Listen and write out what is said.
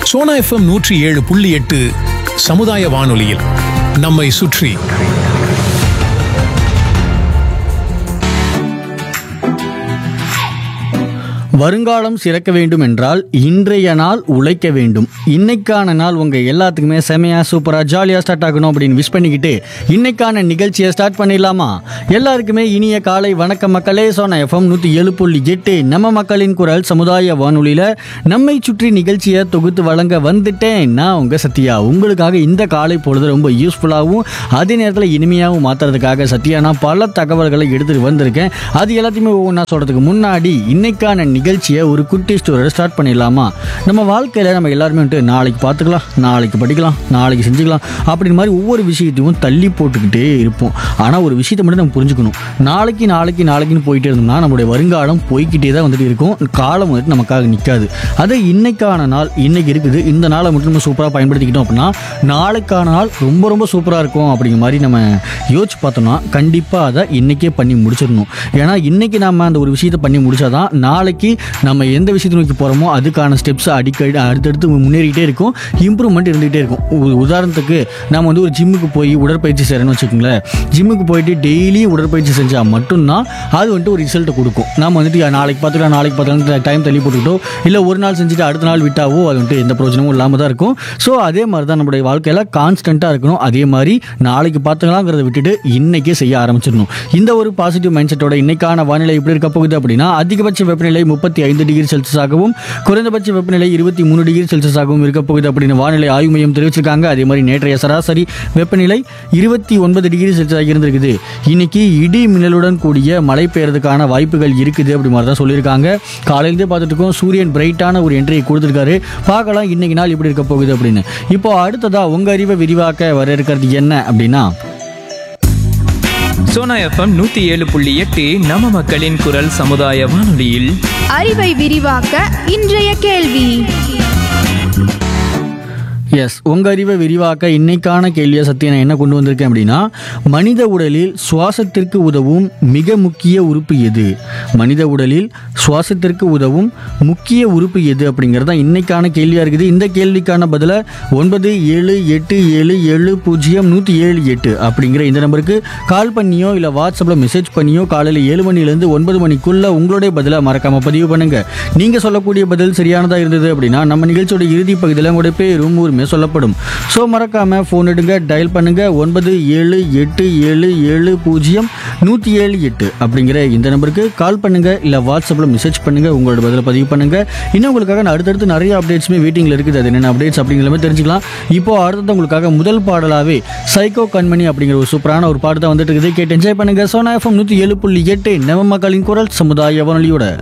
Sona FM நூற்றி ஏழு புள்ளி எட்டு சமுதாய வானொலியில் நம்மை சுற்றி வருங்காலம் சிறக்க வேண்டும் என்றால் இன்றைய நாள் உழைக்க வேண்டும் இன்னைக்கான நாள் உங்க எல்லாத்துக்குமே செமையா சூப்பரா ஜாலியா ஸ்டார்ட் ஆகணும் அப்படின்னு விஷ் பண்ணிக்கிட்டு இன்னைக்கான நிகழ்ச்சியை ஸ்டார்ட் பண்ணிடலாமா எல்லாருக்குமே இனிய காலை வணக்கம் மக்களே சோனா எஃப்எம் நூத்தி ஏழு புள்ளி எட்டு நம்ம மக்களின் குரல் சமுதாய வானொலியில நம்மை சுற்றி நிகழ்ச்சியை தொகுத்து வழங்க வந்துட்டேன் நான் உங்க சத்யா உங்களுக்காக இந்த காலை பொழுது ரொம்ப யூஸ்ஃபுல்லாகவும் அதே நேரத்தில் இனிமையாகவும் மாத்துறதுக்காக சத்யா நான் பல தகவல்களை எடுத்துட்டு வந்திருக்கேன் அது எல்லாத்தையுமே ஒவ்வொன்றா சொல்றதுக்கு முன்னாடி இன்னைக்கான நிகழ்ச்சியை ஒரு குட்டி ஸ்டோரியோட ஸ்டார்ட் பண்ணிடலாமா நம்ம வாழ்க்கையில் நம்ம எல்லாருமே வந்துட்டு நாளைக்கு பார்த்துக்கலாம் நாளைக்கு படிக்கலாம் நாளைக்கு செஞ்சுக்கலாம் அப்படின்னு மாதிரி ஒவ்வொரு விஷயத்தையும் தள்ளி போட்டுக்கிட்டே இருப்போம் ஆனால் ஒரு விஷயத்தை மட்டும் நம்ம புரிஞ்சுக்கணும் நாளைக்கு நாளைக்கு நாளைக்குன்னு போயிட்டே இருந்தோம்னா நம்மளுடைய வருங்காலம் போய்க்கிட்டே தான் வந்துட்டு இருக்கும் காலம் வந்துட்டு நமக்காக நிற்காது அதை இன்னைக்கான நாள் இன்னைக்கு இருக்குது இந்த நாளை மட்டும் நம்ம சூப்பராக பயன்படுத்திக்கிட்டோம் அப்படின்னா நாளைக்கான நாள் ரொம்ப ரொம்ப சூப்பராக இருக்கும் அப்படிங்கிற மாதிரி நம்ம யோசிச்சு பார்த்தோம்னா கண்டிப்பாக அதை இன்னைக்கே பண்ணி முடிச்சிடணும் ஏன்னா இன்னைக்கு நம்ம அந்த ஒரு விஷயத்தை பண்ணி முடிச்சாதான் நாளைக்கு நம்ம எந்த விஷயத்தை நோக்கி போகிறோமோ அதுக்கான ஸ்டெப்ஸ் அடிக்கடி அடுத்தடுத்து முன்னேறிக்கிட்டே இருக்கும் இம்ப்ரூவ்மெண்ட் இருந்துகிட்டே இருக்கும் உ- உதாரணத்துக்கு நம்ம வந்து ஒரு ஜிம்முக்கு போய் உடற்பயிற்சி செய்கிறேன்னு வச்சுக்கோங்களேன் ஜிம்முக்கு போயிட்டு டெய்லி உடற்பயிற்சி செஞ்சால் மட்டும்தான் அது வந்துட்டு ஒரு ரிசல்ட்டை கொடுக்கும் நம்ம வந்துட்டு "யா, நாளைக்கு பார்த்துக்கலாம் நாளைக்கு பார்த்துக்கலாம் டைம் தள்ளி போட்டுக்கிட்டோ இல்லை ஒரு நாள் செஞ்சுட்டு அடுத்த நாள் விட்டாவோ அது வந்துட்டு எந்த பிரயோஜனமும் இல்லாமல் தான் இருக்கும் ஸோ அதே மாதிரி தான் நம்மளுடைய வாழ்க்கையில் கான்ஸ்டண்ட்டாக இருக்கணும் அதே மாதிரி நாளைக்கு பார்த்துக்கலாங்கிறத விட்டுட்டு இன்னைக்கே செய்ய ஆரம்பிச்சிடணும் இந்த ஒரு பாசிட்டிவ் மைண்ட் செட்டோட இன்னைக்கான வானிலை எப்படி இருக்க போகுது அப்படின்னா அதிகபட்ச வெப்பநிலை முப்பத்தி ஐந்து டிகிரி செல்சியஸாகவும் குறைந்தபட்ச வெப்பநிலை இருபத்தி மூணு டிகிரி செல்சியஸாகவும் இருக்க போகுது அப்படின்னு வானிலை ஆய்வு மையம் தெரிவிச்சிருக்காங்க அதே மாதிரி நேற்றைய சராசரி வெப்பநிலை இருபத்தி ஒன்பது டிகிரி செல்சியஸாக இருந்திருக்குது இன்னைக்கு இடி மின்னலுடன் கூடிய மழை பெய்யறதுக்கான வாய்ப்புகள் இருக்குது அப்படி மாதிரி தான் சொல்லியிருக்காங்க காலையிலேருந்தே பார்த்துட்டு இருக்கோம் சூரியன் பிரைட்டான ஒரு என்ட்ரியை கொடுத்துருக்காரு பார்க்கலாம் இன்னைக்கு நாள் எப்படி இருக்க போகுது அப்படின்னு இப்போ அடுத்ததா உங்க அறிவை விரிவாக்க வர இருக்கிறது என்ன அப்படின்னா சோனா எஃப்எம் நூத்தி ஏழு புள்ளி எட்டு நம்ம மக்களின் குரல் சமுதாய வானொலியில் அறிவை விரிவாக்க இன்றைய கேள்வி எஸ் உங்க அறிவை விரிவாக்க இன்னைக்கான கேள்வியை சத்திய நான் என்ன கொண்டு வந்திருக்கேன் அப்படின்னா மனித உடலில் சுவாசத்திற்கு உதவும் மிக முக்கிய உறுப்பு எது மனித உடலில் சுவாசத்திற்கு உதவும் முக்கிய உறுப்பு எது அப்படிங்கிறது தான் இன்னைக்கான கேள்வியாக இருக்குது இந்த கேள்விக்கான பதிலை ஒன்பது ஏழு எட்டு ஏழு ஏழு பூஜ்ஜியம் நூற்றி ஏழு எட்டு அப்படிங்கிற இந்த நம்பருக்கு கால் பண்ணியோ இல்லை வாட்ஸ்அப்பில் மெசேஜ் பண்ணியோ காலையில் ஏழு மணிலேருந்து ஒன்பது மணிக்குள்ள உங்களுடைய பதிலை மறக்காம பதிவு பண்ணுங்க நீங்கள் சொல்லக்கூடிய பதில் சரியானதாக இருந்தது அப்படின்னா நம்ம நிகழ்ச்சியோட இறுதி பகுதியில் உங்களுடைய பேரும் ஊருமே சொல்லப்படும் ஸோ மறக்காம ஃபோன் எடுங்க டயல் பண்ணுங்க ஒன்பது ஏழு எட்டு ஏழு ஏழு பூஜ்ஜியம் நூற்றி ஏழு எட்டு அப்படிங்கிற இந்த நம்பருக்கு கால் பண்ணுங்க இல்லை வாட்ஸ்அப்பில் மெசேஜ் பண்ணுங்க உங்களோட பதிலை பதிவு பண்ணுங்க இன்னும் உங்களுக்காக நான் அடுத்தடுத்து நிறைய அப்டேட்ஸுமே வெயிட்டிங்கில் இருக்குது அது என்னென்ன அப்டேட்ஸ் அப்படிங்கிற மாதிரி தெரிஞ்சுக்கலாம் இப்போ அடுத்தது உங்களுக்காக முதல் பாடலாவே சைக்கோ கண்மணி அப்படிங்கிற ஒரு சூப்பரான ஒரு பாட்டு தான் வந்துட்டு இருக்குது கேட்டு என்ஜாய் பண்ணுங்க சோனா எஃப்எம் நூற்றி ஏழு புள்ளி எட்டு நம்ம மக்களின் குரல் சமுதாய வானொலியோட